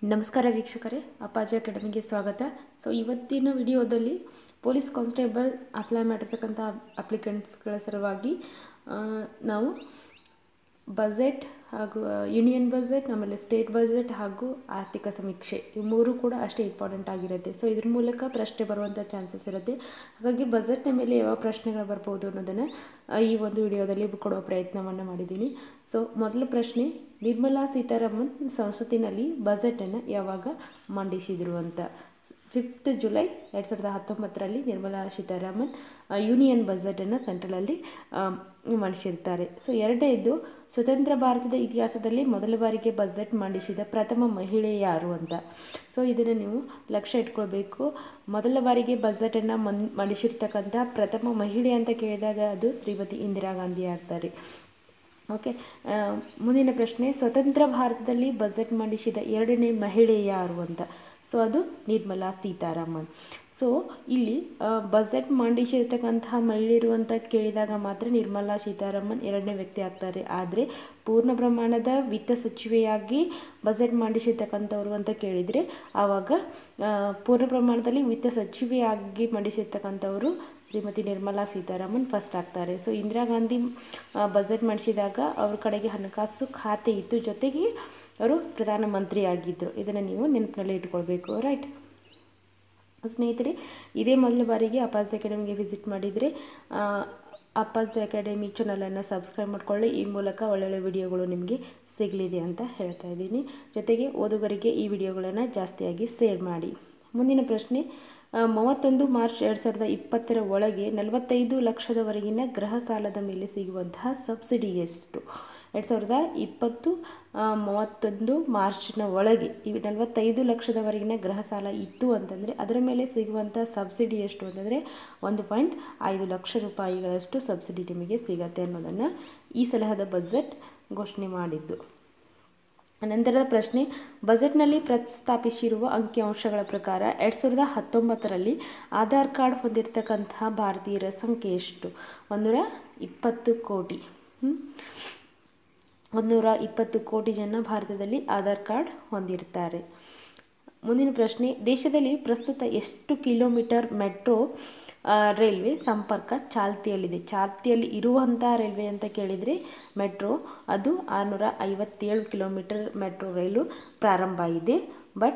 ನಮಸ್ಕಾರ ವೀಕ್ಷಕರೇ ಅಪ್ಪಾಜಿ ಅಕಾಡೆಮಿಗೆ ಸ್ವಾಗತ ಸೊ ಇವತ್ತಿನ ವಿಡಿಯೋದಲ್ಲಿ ಪೊಲೀಸ್ ಕಾನ್ಸ್ಟೇಬಲ್ ಅಪ್ಲೈ ಮಾಡಿರ್ತಕ್ಕಂಥ ಅಪ್ಲಿಕೆಂಟ್ಸ್ಗಳ ಸಲುವಾಗಿ ಆ, ನಾವು ಬಜೆಟ್ ಹಾಗೂ ಯೂನಿಯನ್ ಬಜೆಟ್ ಆಮೇಲೆ ಸ್ಟೇಟ್ ಬಜೆಟ್ ಹಾಗೂ ಆರ್ಥಿಕ ಸಮೀಕ್ಷೆ ಇವು ಮೂರು ಕೂಡ ಅಷ್ಟೇ ಇಂಪಾರ್ಟೆಂಟ್ ಆಗಿರುತ್ತೆ ಸೊ ಇದ್ರ ಮೂಲಕ ಪ್ರಶ್ನೆ ಬರುವಂಥ ಚಾನ್ಸಸ್ ಇರುತ್ತೆ ಹಾಗಾಗಿ ಬಜೆಟ್ನ ಮೇಲೆ ಯಾವ ಪ್ರಶ್ನೆಗಳು ಬರ್ಬೋದು ಅನ್ನೋದನ್ನು ಆ, ಈ ಒಂದು ವಿಡಿಯೋದಲ್ಲಿ ಕೊಡುವ ಪ್ರಯತ್ನವನ್ನು ಮಾಡಿದ್ದೀನಿ ಸೊ ಮೊದಲ ಪ್ರಶ್ನೆ ನಿರ್ಮಲಾ ಸೀತಾರಾಮನ್ ಸಂಸತ್ತಿನಲ್ಲಿ ಬಜೆಟನ್ನು ಯಾವಾಗ ಮಂಡಿಸಿದರು ಅಂತ ಫಿಫ್ತ್ ಜುಲೈ ಎರಡು ಸಾವಿರದ ಹತ್ತೊಂಬತ್ತರಲ್ಲಿ ನಿರ್ಮಲಾ ಸೀತಾರಾಮನ್ ಆ, ಯೂನಿಯನ್ ಬಜೆಟನ್ನು ಸೆಂಟ್ರಲಲ್ಲಿ ಆಮ್, ಮಂಡಿಸಿರ್ತಾರೆ ಸೊ ಎರಡನೇದು ಸ್ವತಂತ್ರ ಭಾರತದ ಇತಿಹಾಸದಲ್ಲಿ ಮೊದಲ ಬಾರಿಗೆ ಬಜೆಟ್ ಮಂಡಿಸಿದ ಪ್ರಥಮ ಮಹಿಳೆ ಯಾರು ಅಂತ ಸೊ ಇದನ್ನು ನೀವು ಲಕ್ಷ್ಯ ಇಟ್ಕೊಳ್ಬೇಕು ಮೊದಲ ಬಾರಿಗೆ ಬಜೆಟನ್ನು ಮನ್ ಮಂಡಿಸಿರ್ತಕ್ಕಂಥ ಪ್ರಥಮ ಮಹಿಳೆ ಅಂತ ಕೇಳಿದಾಗ ಅದು ಶ್ರೀಮತಿ ಇಂದಿರಾ ಗಾಂಧಿ ಆಗ್ತಾರೆ ಓಕೆ ಆ, ಮುಂದಿನ ಪ್ರಶ್ನೆ ಸ್ವತಂತ್ರ ಭಾರತದಲ್ಲಿ ಬಜೆಟ್ ಮಂಡಿಸಿದ ಎರಡನೇ ಮಹಿಳೆ ಯಾರು ಅಂತ ಸೊ ಅದು ನಿರ್ಮಲಾ ಸೀತಾರಾಮನ್ ಸೊ ಇಲ್ಲಿ ಆ, ಬಜೆಟ್ ಮಂಡಿಸಿರ್ತಕ್ಕಂತಹ ಮಹಿಳೆಯರು ಅಂತ ಕೇಳಿದಾಗ ಮಾತ್ರ ನಿರ್ಮಲಾ ಸೀತಾರಾಮನ್ ಎರಡನೇ ವ್ಯಕ್ತಿ ಆಗ್ತಾರೆ ಆದರೆ ಪೂರ್ಣ ಪ್ರಮಾಣದ ವಿತ್ತ ಸಚಿವೆಯಾಗಿ ಬಜೆಟ್ ಮಂಡಿಸಿರ್ತಕ್ಕಂಥವ್ರು ಅಂತ ಕೇಳಿದರೆ ಆವಾಗ ಆ, ಪೂರ್ಣ ಪ್ರಮಾಣದಲ್ಲಿ ವಿತ್ತ ಸಚಿವೆಯಾಗಿ ಮಂಡಿಸಿರ್ತಕ್ಕಂಥವರು ಶ್ರೀಮತಿ ನಿರ್ಮಲಾ ಸೀತಾರಾಮನ್ ಫಸ್ಟ್ ಆಗ್ತಾರೆ ಸೊ ಇಂದಿರಾ ಗಾಂಧಿ ಆ, ಬಜೆಟ್ ಮಾಡಿಸಿದಾಗ ಅವ್ರ ಕಡೆಗೆ ಹಣಕಾಸು ಖಾತೆ ಇತ್ತು ಜೊತೆಗೆ ಅವರು ಪ್ರಧಾನಮಂತ್ರಿ ಆಗಿದ್ದರು ಇದನ್ನು ನೀವು ನೆನಪಿನಲ್ಲಿ ಇಟ್ಕೊಳ್ಬೇಕು ರೈಟ್ ಸ್ನೇಹಿತರೆ ಇದೇ ಮೊದಲ ಬಾರಿಗೆ ಅಪಾಸ್ ಅಕಾಡೆಮಿಗೆ ವಿಸಿಟ್ ಮಾಡಿದರೆ ಅಪ್ಪಾಸ್ ಅಕಾಡೆಮಿ ಚಾನಲನ್ನು ಸಬ್ಸ್ಕ್ರೈಬ್ ಮಾಡ್ಕೊಳ್ಳಿ ಈ ಮೂಲಕ ಒಳ್ಳೊಳ್ಳೆ ವಿಡಿಯೋಗಳು ನಿಮಗೆ ಸಿಗಲಿದೆ ಅಂತ ಹೇಳ್ತಾ ಇದ್ದೀನಿ ಜೊತೆಗೆ ಓದುಗರಿಗೆ ಈ ವಿಡಿಯೋಗಳನ್ನು ಜಾಸ್ತಿಯಾಗಿ ಶೇರ್ ಮಾಡಿ ಮುಂದಿನ ಪ್ರಶ್ನೆ ಆ, ಮೂವತ್ತೊಂದು ಮಾರ್ಚ್ ಎರಡು ಸಾವಿರದ ಇಪ್ಪತ್ತರ ಒಳಗೆ ನಲವತ್ತೈದು ಲಕ್ಷದವರೆಗಿನ ಗೃಹ ಸಾಲದ ಮೇಲೆ ಸಿಗುವಂತಹ ಸಬ್ಸಿಡಿ ಎಷ್ಟು ಎರಡು ಸಾವಿರದ ಇಪ್ಪತ್ತು ಆ, ಮೂವತ್ತೊಂದು ಮಾರ್ಚ್ನ ಒಳಗೆ ಇವು ನಲವತ್ತೈದು ಲಕ್ಷದವರೆಗಿನ ಗೃಹ ಸಾಲ ಇತ್ತು ಅಂತಂದರೆ ಅದರ ಮೇಲೆ ಸಿಗುವಂಥ ಸಬ್ಸಿಡಿ ಎಷ್ಟು ಅಂತಂದರೆ ಒಂದು ಪಾಯಿಂಟ್ ಐದು ಲಕ್ಷ ರೂಪಾಯಿಗಳಷ್ಟು ಸಬ್ಸಿಡಿ ನಿಮಗೆ ಸಿಗತ್ತೆ ಅನ್ನೋದನ್ನು ಈ ಸಲಹದ ಬಜೆಟ್ ಘೋಷಣೆ ಮಾಡಿದ್ದು ನಂತರದ ಪ್ರಶ್ನೆ ಬಜೆಟ್ನಲ್ಲಿ ಪ್ರಸ್ತಾಪಿಸಿರುವ ಅಂಕಿಅಂಶಗಳ ಪ್ರಕಾರ ಎರಡು ಸಾವಿರದ ಹತ್ತೊಂಬತ್ತರಲ್ಲಿ ಆಧಾರ್ ಕಾರ್ಡ್ ಹೊಂದಿರತಕ್ಕಂತಹ ಭಾರತೀಯರ ಸಂಖ್ಯೆ ಎಷ್ಟು ಒಂದೂರ ಇಪ್ಪತ್ತು ಕೋಟಿ ಹ್ಮ್? ಒಂದೂರ ಇಪ್ಪತ್ತು ಕೋಟಿ ಜನ ಭಾರತದಲ್ಲಿ ಆಧಾರ್ ಕಾರ್ಡ್ ಹೊಂದಿರ್ತಾರೆ ಮುಂದಿನ ಪ್ರಶ್ನೆ ದೇಶದಲ್ಲಿ ಪ್ರಸ್ತುತ ಎಷ್ಟು ಕಿಲೋಮೀಟರ್ ಮೆಟ್ರೋ ಆ, ರೈಲ್ವೆ ಸಂಪರ್ಕ ಚಾಲ್ತಿಯಲ್ಲಿದೆ ಚಾಲ್ತಿಯಲ್ಲಿ ಇರುವಂಥ ರೈಲ್ವೆ ಅಂತ ಕೇಳಿದರೆ ಮೆಟ್ರೋ ಅದು ಆರುನೂರ ಐವತ್ತೇಳು ಕಿಲೋಮೀಟರ್ ಮೆಟ್ರೋ ರೈಲು ಪ್ರಾರಂಭ ಆಗಿದೆ ಬಟ್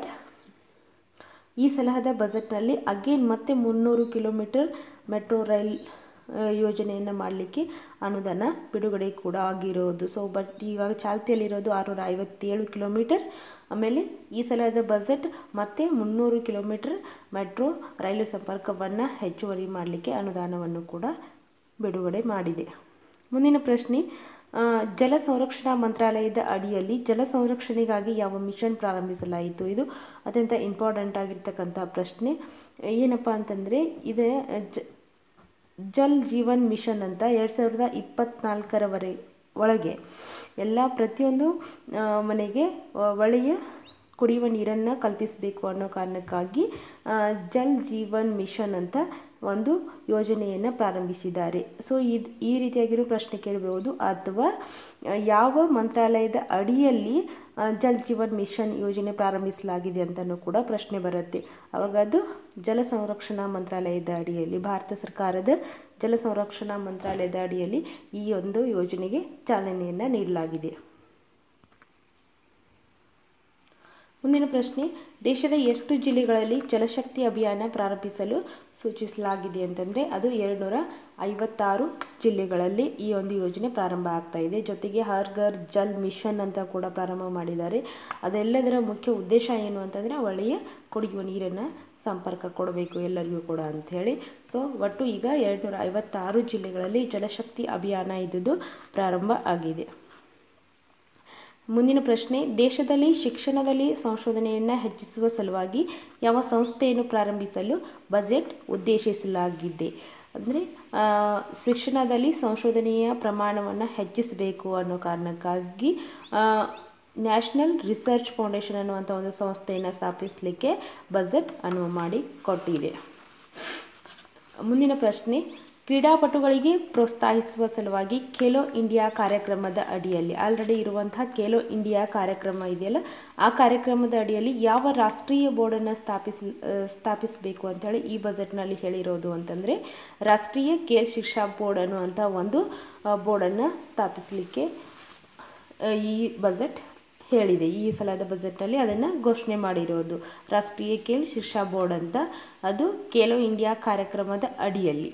ಈ ಸಲಹದ ಬಜೆಟ್ನಲ್ಲಿ ಅಗೇನ್ ಮತ್ತೆ ಮುನ್ನೂರು ಕಿಲೋಮೀಟರ್ ಮೆಟ್ರೋ ರೈಲ್ ಆ, ಯೋಜನೆಯನ್ನು ಮಾಡಲಿಕ್ಕೆ ಅನುದಾನ ಬಿಡುಗಡೆ ಕೂಡ ಆಗಿರೋದು ಸೊ ಬಟ್ ಈಗ ಚಾಲ್ತಿಯಲ್ಲಿರೋದು ಆರುನೂರ ಐವತ್ತೇಳು ಕಿಲೋಮೀಟರ್ ಆಮೇಲೆ ಈ ಸಲಹದ ಬಜೆಟ್ ಮತ್ತೆ ಮುನ್ನೂರು ಕಿಲೋಮೀಟರ್ ಮೆಟ್ರೋ ರೈಲು ಸಂಪರ್ಕವನ್ನು ಹೆಚ್ಚುವರಿ ಮಾಡಲಿಕ್ಕೆ ಅನುದಾನವನ್ನು ಕೂಡ ಬಿಡುಗಡೆ ಮಾಡಿದೆ ಮುಂದಿನ ಪ್ರಶ್ನೆ ಆ, ಜಲ ಸಂರಕ್ಷಣಾ ಮಂತ್ರಾಲಯದ ಅಡಿಯಲ್ಲಿ ಜಲ ಸಂರಕ್ಷಣೆಗಾಗಿ ಯಾವ ಮಿಷನ್ ಪ್ರಾರಂಭಿಸಲಾಯಿತು ಇದು ಅತ್ಯಂತ ಇಂಪಾರ್ಟೆಂಟ್ ಆಗಿರ್ತಕ್ಕಂಥ ಪ್ರಶ್ನೆ ಏನಪ್ಪ ಅಂತಂದರೆ ಇದು ಜ ಜಲ್ ಜೀವನ್ ಮಿಷನ್ ಅಂತ ಎರಡು ಸಾವಿರದ ಇಪ್ಪತ್ತ್ನಾಲ್ಕರವರೆ ಒಳಗೆ ಎಲ್ಲ ಪ್ರತಿಯೊಂದು ಆ, ಮನೆಗೆ ಆ, ಒಳ್ಳೆಯ ಕುಡಿಯುವ ನೀರನ್ನು ಕಲ್ಪಿಸಬೇಕು ಅನ್ನೋ ಕಾರಣಕ್ಕಾಗಿ ಆ, ಜಲ್ ಜೀವನ್ ಮಿಷನ್ ಅಂತ ಒಂದು ಯೋಜನೆಯನ್ನು ಪ್ರಾರಂಭಿಸಿದ್ದಾರೆ ಸೊ ಇದು ಈ ರೀತಿಯಾಗಿರೋ ಪ್ರಶ್ನೆ ಕೇಳಬಹುದು ಅಥವಾ ಆ, ಯಾವ ಮಂತ್ರಾಲಯದ ಅಡಿಯಲ್ಲಿ ಆ, ಜಲ್ ಜೀವನ್ ಮಿಷನ್ ಯೋಜನೆ ಪ್ರಾರಂಭಿಸಲಾಗಿದೆ ಅಂತಲೂ ಕೂಡ ಪ್ರಶ್ನೆ ಬರುತ್ತೆ ಅವಾಗ ಅದು ಜಲ ಸಂರಕ್ಷಣಾ ಮಂತ್ರಾಲಯದ ಅಡಿಯಲ್ಲಿ ಭಾರತ ಸರ್ಕಾರದ ಜಲ ಸಂರಕ್ಷಣಾ ಮಂತ್ರಾಲಯದ ಅಡಿಯಲ್ಲಿ ಈ ಒಂದು ಯೋಜನೆಗೆ ಚಾಲನೆಯನ್ನು ನೀಡಲಾಗಿದೆ ಮುಂದಿನ ಪ್ರಶ್ನೆ ದೇಶದ ಎಷ್ಟು ಜಿಲ್ಲೆಗಳಲ್ಲಿ ಜಲಶಕ್ತಿ ಅಭಿಯಾನ ಪ್ರಾರಂಭಿಸಲು ಸೂಚಿಸಲಾಗಿದೆ ಅಂತಂದರೆ ಅದು ಎರಡುನೂರ ಐವತ್ತಾರು ಜಿಲ್ಲೆಗಳಲ್ಲಿ ಈ ಒಂದು ಯೋಜನೆ ಪ್ರಾರಂಭ ಆಗ್ತಾ ಇದೆ ಜೊತೆಗೆ ಹರ್ ಘರ್ ಜಲ್ ಮಿಷನ್ ಅಂತ ಕೂಡ ಪ್ರಾರಂಭ ಮಾಡಿದ್ದಾರೆ ಅದೆಲ್ಲದರ ಮುಖ್ಯ ಉದ್ದೇಶ ಏನು ಅಂತಂದರೆ ಒಳ್ಳೆಯ ಕುಡಿಯುವ ನೀರನ್ನು ಸಂಪರ್ಕ ಕೊಡಬೇಕು ಎಲ್ಲರಿಗೂ ಕೂಡ ಅಂಥೇಳಿ ಸೊ ಒಟ್ಟು ಈಗ ಎರಡುನೂರ ಐವತ್ತಾರು ಜಿಲ್ಲೆಗಳಲ್ಲಿ ಜಲಶಕ್ತಿ ಅಭಿಯಾನ ಇದ್ದುದು ಪ್ರಾರಂಭ ಆಗಿದೆ ಮುಂದಿನ ಪ್ರಶ್ನೆ ದೇಶದಲ್ಲಿ ಶಿಕ್ಷಣದಲ್ಲಿ ಸಂಶೋಧನೆಯನ್ನು ಹೆಚ್ಚಿಸುವ ಸಲುವಾಗಿ ಯಾವ ಸಂಸ್ಥೆಯನ್ನು ಪ್ರಾರಂಭಿಸಲು ಬಜೆಟ್ ಉದ್ದೇಶಿಸಲಾಗಿದೆ ಅಂದರೆ ಶಿಕ್ಷಣದಲ್ಲಿ ಸಂಶೋಧನೆಯ ಪ್ರಮಾಣವನ್ನು ಹೆಚ್ಚಿಸಬೇಕು ಅನ್ನೋ ಕಾರಣಕ್ಕಾಗಿ ನ್ಯಾಷನಲ್ ರಿಸರ್ಚ್ ಫೌಂಡೇಶನ್ ಅನ್ನುವಂಥ ಒಂದು ಸಂಸ್ಥೆಯನ್ನು ಸ್ಥಾಪಿಸಲಿಕ್ಕೆ ಬಜೆಟ್ ಅನುವು ಮಾಡಿ ಕೊಟ್ಟಿದೆ ಮುಂದಿನ ಪ್ರಶ್ನೆ ಕ್ರೀಡಾಪಟುಗಳಿಗೆ ಪ್ರೋತ್ಸಾಹಿಸುವ ಸಲುವಾಗಿ ಖೇಲೋ ಇಂಡಿಯಾ ಕಾರ್ಯಕ್ರಮದ ಅಡಿಯಲ್ಲಿ ಆಲ್ರೆಡಿ ಇರುವಂತಹ ಖೇಲೋ ಇಂಡಿಯಾ ಕಾರ್ಯಕ್ರಮ ಇದೆಯಲ್ಲ ಆ ಕಾರ್ಯಕ್ರಮದ ಅಡಿಯಲ್ಲಿ ಯಾವ ರಾಷ್ಟ್ರೀಯ ಬೋರ್ಡನ್ನು ಸ್ಥಾಪಿಸ ಸ್ಥಾಪಿಸಬೇಕು ಅಂತೇಳಿ ಈ ಬಜೆಟ್ನಲ್ಲಿ ಹೇಳಿರೋದು ಅಂತಂದರೆ ರಾಷ್ಟ್ರೀಯ ಖೇಲ್ ಶಿಕ್ಷಾ ಬೋರ್ಡ್ ಅನ್ನುವಂಥ ಒಂದು ಬೋರ್ಡನ್ನು ಸ್ಥಾಪಿಸಲಿಕ್ಕೆ ಈ ಬಜೆಟ್ ಹೇಳಿದೆ ಈ ಸಲದ ಬಜೆಟ್ನಲ್ಲಿ ಅದನ್ನು ಘೋಷಣೆ ಮಾಡಿರೋದು ರಾಷ್ಟ್ರೀಯ ಖೇಲ್ ಶಿಕ್ಷಾ ಬೋರ್ಡ್ ಅಂತ ಅದು ಖೇಲೋ ಇಂಡಿಯಾ ಕಾರ್ಯಕ್ರಮದ ಅಡಿಯಲ್ಲಿ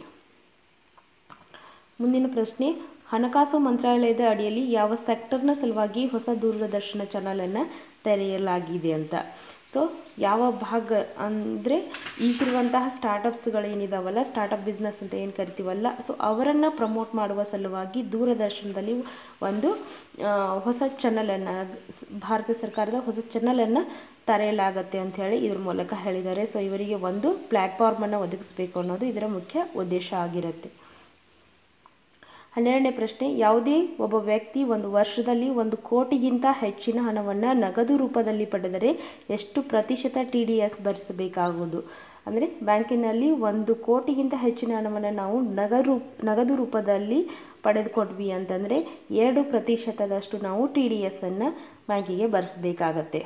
ಮುಂದಿನ ಪ್ರಶ್ನೆ ಹಣಕಾಸು ಮಂತ್ರಾಲಯದ ಅಡಿಯಲ್ಲಿ ಯಾವ ಸೆಕ್ಟರ್ನ ಸಲುವಾಗಿ ಹೊಸ ದೂರದರ್ಶನ ಚಾನಲನ್ನು ತೆರೆಯಲಾಗಿದೆ ಅಂತ ಸೊ ಯಾವ ಭಾಗ ಅಂದರೆ ಈಗಿರುವಂತಹ ಸ್ಟಾರ್ಟಪ್ಸ್ಗಳೇನಿದಾವಲ್ಲ ಸ್ಟಾರ್ಟಪ್ ಬಿಸ್ನೆಸ್ ಅಂತ ಏನು ಕರಿತೀವಲ್ಲ ಸೊ ಅವರನ್ನು ಪ್ರಮೋಟ್ ಮಾಡುವ ಸಲುವಾಗಿ ದೂರದರ್ಶನದಲ್ಲಿ ಒಂದು ಹೊಸ ಚಾನಲನ್ನು ಭಾರತ ಸರ್ಕಾರದ ಹೊಸ ಚಾನಲನ್ನು ತೆರೆಯಲಾಗತ್ತೆ ಅಂಥೇಳಿ ಇದ್ರ ಮೂಲಕ ಹೇಳಿದ್ದಾರೆ ಸೊ ಇವರಿಗೆ ಒಂದು ಪ್ಲ್ಯಾಟ್ಫಾರ್ಮನ್ನು ಒದಗಿಸಬೇಕು ಅನ್ನೋದು ಇದರ ಮುಖ್ಯ ಉದ್ದೇಶ ಆಗಿರುತ್ತೆ ಹನ್ನೆರಡನೇ ಪ್ರಶ್ನೆ ಯಾವುದೇ ಒಬ್ಬ ವ್ಯಕ್ತಿ ಒಂದು ವರ್ಷದಲ್ಲಿ ಒಂದು ಕೋಟಿಗಿಂತ ಹೆಚ್ಚಿನ ಹಣವನ್ನು ನಗದು ರೂಪದಲ್ಲಿ ಪಡೆದರೆ ಎಷ್ಟು ಪ್ರತಿಶತ ಟಿ ಡಿ ಎಸ್ ಭರಿಸಬೇಕಾಗುವುದು ಅಂದರೆ ಬ್ಯಾಂಕಿನಲ್ಲಿ ಒಂದು ಕೋಟಿಗಿಂತ ಹೆಚ್ಚಿನ ಹಣವನ್ನು ನಾವು ನಗದು ನಗದು ರೂಪದಲ್ಲಿ ಪಡೆದುಕೊಟ್ವಿ ಅಂತಂದರೆ ಎರಡು ಪ್ರತಿಶತದಷ್ಟು ನಾವು ಟಿ ಡಿ ಎಸ್ಸನ್ನು ಬ್ಯಾಂಕಿಗೆ ಭರಿಸಬೇಕಾಗತ್ತೆ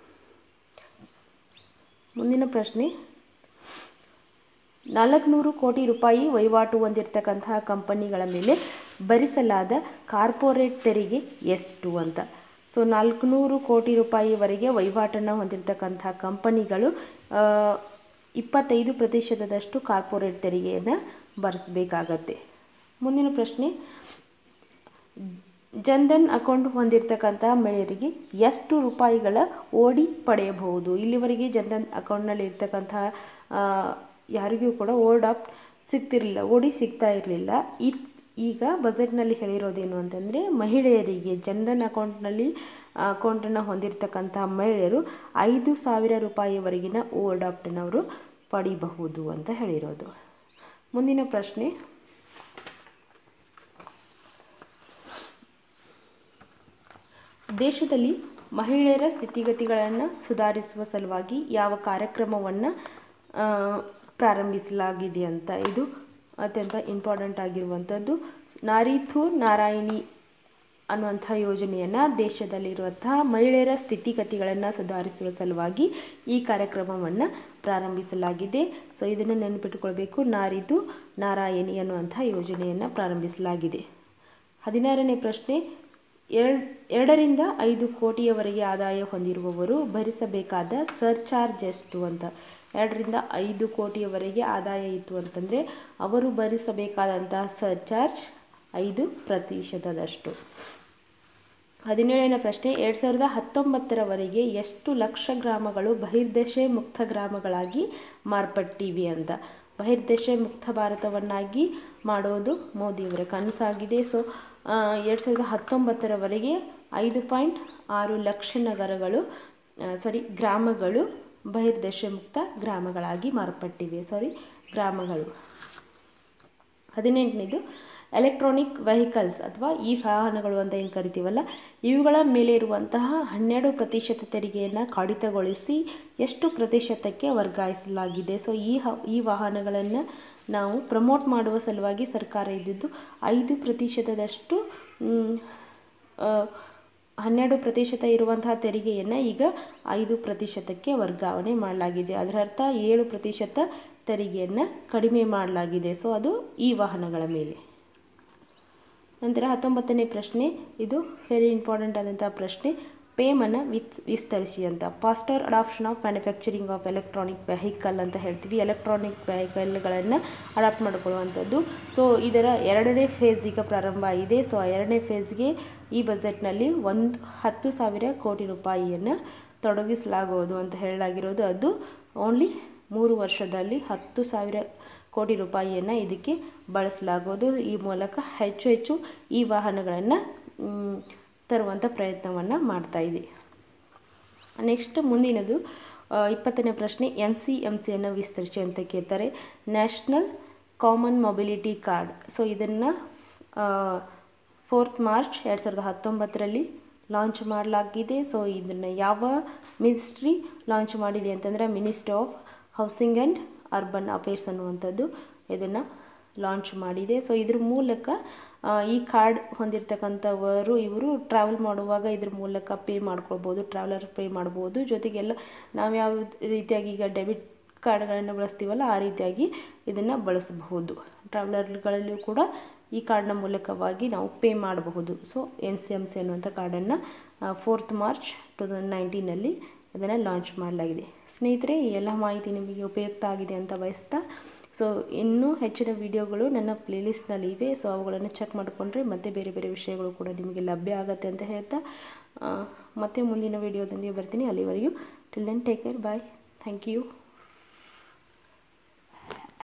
ಮುಂದಿನ ಪ್ರಶ್ನೆ ನಾಲ್ಕುನೂರು ಕೋಟಿ ರೂಪಾಯಿ ವಹಿವಾಟು ಹೊಂದಿರತಕ್ಕಂತಹ ಕಂಪನಿಗಳ ಮೇಲೆ ಭರಿಸಲಾದ ಕಾರ್ಪೊರೇಟ್ ತೆರಿಗೆ ಎಷ್ಟು ಅಂತ ಸೊ ನಾಲ್ಕುನೂರು ಕೋಟಿ ರೂಪಾಯಿವರೆಗೆ ವಹಿವಾಟನ್ನು ಹೊಂದಿರತಕ್ಕಂಥ ಕಂಪನಿಗಳು ಇಪ್ಪತ್ತೈದು ಪ್ರತಿಶತದಷ್ಟು ಕಾರ್ಪೊರೇಟ್ ತೆರಿಗೆಯನ್ನು ಭರಿಸಬೇಕಾಗತ್ತೆ ಮುಂದಿನ ಪ್ರಶ್ನೆ ಜನ್ಧನ್ ಅಕೌಂಟ್ ಹೊಂದಿರತಕ್ಕಂಥ ಮಹಿಳೆಯರಿಗೆ ಎಷ್ಟು ರೂಪಾಯಿಗಳ ಓಡಿ ಪಡೆಯಬಹುದು ಇಲ್ಲಿವರೆಗೆ ಜನ್ಧನ್ ಅಕೌಂಟ್ನಲ್ಲಿ ಇರ್ತಕ್ಕಂಥ ಯಾರಿಗೂ ಕೂಡ ಓಲ್ಡ್ ಅಪ್ ಸಿಗ್ತಿರಲಿಲ್ಲ ಓಡಿ ಸಿಗ್ತಾ ಇರಲಿಲ್ಲ ಈ ಈಗ ಬಜೆಟ್ನಲ್ಲಿ ಹೇಳಿರೋದೇನು ಅಂತಂದರೆ ಮಹಿಳೆಯರಿಗೆ ಜನ್ಧನ್ ಅಕೌಂಟ್ನಲ್ಲಿ ಅಕೌಂಟನ್ನು ಹೊಂದಿರತಕ್ಕಂಥ ಮಹಿಳೆಯರು ಐದು ಸಾವಿರ ರೂಪಾಯಿವರೆಗಿನ ಓಲ್ಡ್ ಅಪ್ಟನವರು ಪಡಿಬಹುದು ಅಂತ ಹೇಳಿರೋದು ಮುಂದಿನ ಪ್ರಶ್ನೆ ದೇಶದಲ್ಲಿ ಮಹಿಳೆಯರ ಸ್ಥಿತಿಗತಿಗಳನ್ನು ಸುಧಾರಿಸುವ ಸಲುವಾಗಿ ಯಾವ ಕಾರ್ಯಕ್ರಮವನ್ನು ಪ್ರಾರಂಭಿಸಲಾಗಿದೆ ಅಂತ ಇದು ಅತ್ಯಂತ ಇಂಪಾರ್ಟೆಂಟ್ ಆಗಿರುವಂಥದ್ದು ನಾರಿಥು ನಾರಾಯಣಿ ಅನ್ನುವಂಥ ಯೋಜನೆಯನ್ನು ದೇಶದಲ್ಲಿರುವಂತಹ ಮಹಿಳೆಯರ ಸ್ಥಿತಿಗತಿಗಳನ್ನು ಸುಧಾರಿಸುವ ಸಲುವಾಗಿ ಈ ಕಾರ್ಯಕ್ರಮವನ್ನು ಪ್ರಾರಂಭಿಸಲಾಗಿದೆ ಸೊ ಇದನ್ನು ನೆನಪಿಟ್ಟುಕೊಳ್ಬೇಕು ನಾರಿದು ನಾರಾಯಣಿ ಅನ್ನುವಂಥ ಯೋಜನೆಯನ್ನು ಪ್ರಾರಂಭಿಸಲಾಗಿದೆ ಹದಿನಾರನೇ ಪ್ರಶ್ನೆ ಎರಡು ಎರಡರಿಂದ ಐದು ಕೋಟಿಯವರೆಗೆ ಆದಾಯ ಹೊಂದಿರುವವರು ಭರಿಸಬೇಕಾದ ಸರ್ಚಾರ್ಜ್ ಎಷ್ಟು ಅಂತ ಎರಡರಿಂದ ಐದು ಕೋಟಿಯವರೆಗೆ ಆದಾಯ ಇತ್ತು ಅಂತಂದರೆ ಅವರು ಭರಿಸಬೇಕಾದಂತಹ ಸರ್ಚಾರ್ಜ್ ಐದು ಪ್ರತಿಶತದಷ್ಟು ಹದಿನೇಳನೇ ಪ್ರಶ್ನೆ ಎರಡು ಸಾವಿರದ ಹತ್ತೊಂಬತ್ತರವರೆಗೆ ಎಷ್ಟು ಲಕ್ಷ ಗ್ರಾಮಗಳು ಬಹಿರ್ದೆಸೆ ಮುಕ್ತ ಗ್ರಾಮಗಳಾಗಿ ಮಾರ್ಪಟ್ಟಿವೆ ಅಂತ ಬಹಿರ್ದೆಸೆ ಮುಕ್ತ ಭಾರತವನ್ನಾಗಿ ಮಾಡೋದು ಮೋದಿಯವರ ಕನಸಾಗಿದೆ ಸೊ ಎರಡು ಸಾವಿರದ ಹತ್ತೊಂಬತ್ತರವರೆಗೆ ಐದು ಪಾಯಿಂಟ್ ಆರು ಲಕ್ಷ ನಗರಗಳು ಸಾರಿ ಗ್ರಾಮಗಳು ಬಹಿರ್ದೆಸೆ ಮುಕ್ತ ಗ್ರಾಮಗಳಾಗಿ ಮಾರ್ಪಟ್ಟಿವೆ ಸಾರಿ ಗ್ರಾಮಗಳು ಹದಿನೆಂಟನೇದು ಎಲೆಕ್ಟ್ರಾನಿಕ್ ವೆಹಿಕಲ್ಸ್ ಅಥವಾ ಈ ವಾಹನಗಳು ಅಂತ ಏನು ಕರಿತೀವಲ್ಲ ಇವುಗಳ ಮೇಲೆ ಇರುವಂತಹ ಹನ್ನೆರಡು ಪ್ರತಿಶತ ತೆರಿಗೆಯನ್ನು ಕಡಿತಗೊಳಿಸಿ ಎಷ್ಟು ಪ್ರತಿಶತಕ್ಕೆ ವರ್ಗಾಯಿಸಲಾಗಿದೆ ಸೊ ಈ ಹ ಈ ವಾಹನಗಳನ್ನು ನಾವು ಪ್ರಮೋಟ್ ಮಾಡುವ ಸಲುವಾಗಿ ಸರ್ಕಾರ ಇದ್ದಿದ್ದು ಐದು ಪ್ರತಿಶತದಷ್ಟು ಹನ್ನೆರಡು ಪ್ರತಿಶತ ಇರುವಂತಹ ತೆರಿಗೆಯನ್ನು ಈಗ ಐದು ಪ್ರತಿಶತಕ್ಕೆ ವರ್ಗಾವಣೆ ಮಾಡಲಾಗಿದೆ ಅದರ ಅರ್ಥ ಏಳು ಪ್ರತಿಶತ ತೆರಿಗೆಯನ್ನು ಕಡಿಮೆ ಮಾಡಲಾಗಿದೆ ಸೊ ಅದು ಈ ವಾಹನಗಳ ಮೇಲೆ ನಂತರ ಹತ್ತೊಂಬತ್ತನೇ ಪ್ರಶ್ನೆ ಇದು ವೆರಿ ಇಂಪಾರ್ಟೆಂಟ್ ಆದಂಥ ಪ್ರಶ್ನೆ ಪೇಮನ್ನು ವಿತ್ ವಿಸ್ತರಿಸಿ ಅಂತ faster adoption of manufacturing of electronic vehicle ಅಂತ ಹೇಳ್ತೀವಿ ಎಲೆಕ್ಟ್ರಾನಿಕ್ ವೆಹಿಕಲ್ಗಳನ್ನು ಅಡಾಪ್ಟ್ ಮಾಡಿಕೊಳ್ಳುವಂಥದ್ದು ಸೊ ಇದರ ಎರಡನೇ ಫೇಸ್ ಈಗ ಪ್ರಾರಂಭ ಆಗಿದೆ ಸೊ ಆ ಎರಡನೇ ಫೇಸ್ಗೆ ಈ ಬಜೆಟ್ನಲ್ಲಿ ಒಂದು ಹತ್ತು ಸಾವಿರ ಕೋಟಿ ರೂಪಾಯಿಯನ್ನು ತೊಡಗಿಸಲಾಗುವುದು ಅಂತ ಹೇಳಲಾಗಿರೋದು ಅದು ಓನ್ಲಿ ಮೂರು ವರ್ಷದಲ್ಲಿ ಹತ್ತು ಸಾವಿರ ಕೋಟಿ ರೂಪಾಯಿಯನ್ನು ಇದಕ್ಕೆ ಬಳಸಲಾಗುವುದು ಈ ಮೂಲಕ ಹೆಚ್ಚು ಹೆಚ್ಚು ಈ ವಾಹನಗಳನ್ನು ತರುವಂಥ ಪ್ರಯತ್ನವನ್ನು ಮಾಡ್ತಾ ಇದೆ ನೆಕ್ಸ್ಟ್ ಮುಂದಿನದು ಇಪ್ಪತ್ತನೇ ಪ್ರಶ್ನೆ ಎನ್ ಸಿ ಎಮ್ ಸಿಯನ್ನು ವಿಸ್ತರಿಸಿ ಅಂತ ಕೇಳ್ತಾರೆ national common mobility card so ಇದನ್ನು ಫೋರ್ತ್ ಮಾರ್ಚ್ ಎರಡು ಸಾವಿರದ ಹತ್ತೊಂಬತ್ತರಲ್ಲಿ ಲಾಂಚ್ ಮಾಡಲಾಗಿದೆ ಸೊ ಇದನ್ನು ಯಾವ ಮಿನಿಸ್ಟ್ರಿ ಲಾಂಚ್ ಮಾಡಿದೆ ಅಂತಂದರೆ ministry of housing and urban affairs ಅನ್ನುವಂಥದ್ದು ಇದನ್ನು ಲಾಂಚ್ ಮಾಡಿದೆ ಸೊ ಇದ್ರ ಮೂಲಕ ಆ, ಈ ಕಾರ್ಡ್ ಹೊಂದಿರತಕ್ಕಂಥವರು ಇವರು ಟ್ರಾವೆಲ್ ಮಾಡುವಾಗ ಇದ್ರ ಮೂಲಕ ಪೇ ಮಾಡ್ಕೊಳ್ಬೋದು ಟ್ರಾವೆಲರ್ ಪೇ ಮಾಡ್ಬೋದು ಜೊತೆಗೆಲ್ಲ ನಾವು ಯಾವ ರೀತಿಯಾಗಿ ಈಗ ಡೆಬಿಟ್ ಕಾರ್ಡ್ಗಳನ್ನು ಬಳಸ್ತೀವಲ್ಲ ಆ ರೀತಿಯಾಗಿ ಇದನ್ನು ಬಳಸಬಹುದು ಟ್ರಾವೆಲರ್ಗಳಲ್ಲೂ ಕೂಡ ಈ ಕಾರ್ಡ್ನ ಮೂಲಕವಾಗಿ ನಾವು ಪೇ ಮಾಡಬಹುದು so N C M C ಅನ್ನುವಂಥ ಕಾರ್ಡನ್ನು ಫೋರ್ತ್ ಮಾರ್ಚ್ ಟು ತೌಸಂಡ್ ನೈನ್ಟೀನಲ್ಲಿ ಅದನ್ನು ಲಾಂಚ್ ಮಾಡಲಾಗಿದೆ ಸ್ನೇಹಿತರೆ ಈ ಎಲ್ಲ ಮಾಹಿತಿ ನಿಮಗೆ ಉಪಯುಕ್ತ ಆಗಿದೆ ಅಂತ ಬಯಸ್ತಾ ಸೊ ಇನ್ನೂ ಹೆಚ್ಚಿನ ವಿಡಿಯೋಗಳು ನನ್ನ ಪ್ಲೇಲಿಸ್ಟ್ನಲ್ಲಿ ಇವೆ ಸೊ ಅವುಗಳನ್ನು ಚೆಕ್ ಮಾಡಿಕೊಂಡ್ರೆ ಮತ್ತೆ ಬೇರೆ ಬೇರೆ ವಿಷಯಗಳು ಕೂಡ ನಿಮಗೆ ಲಭ್ಯ ಆಗುತ್ತೆ ಅಂತ ಹೇಳ್ತಾ ಆ, ಮತ್ತೆ ಮುಂದಿನ ವಿಡಿಯೋದೊಂದಿಗೆ ಬರ್ತೀನಿ ಅಲ್ಲಿವರೆಗೂ till then take care bye thank you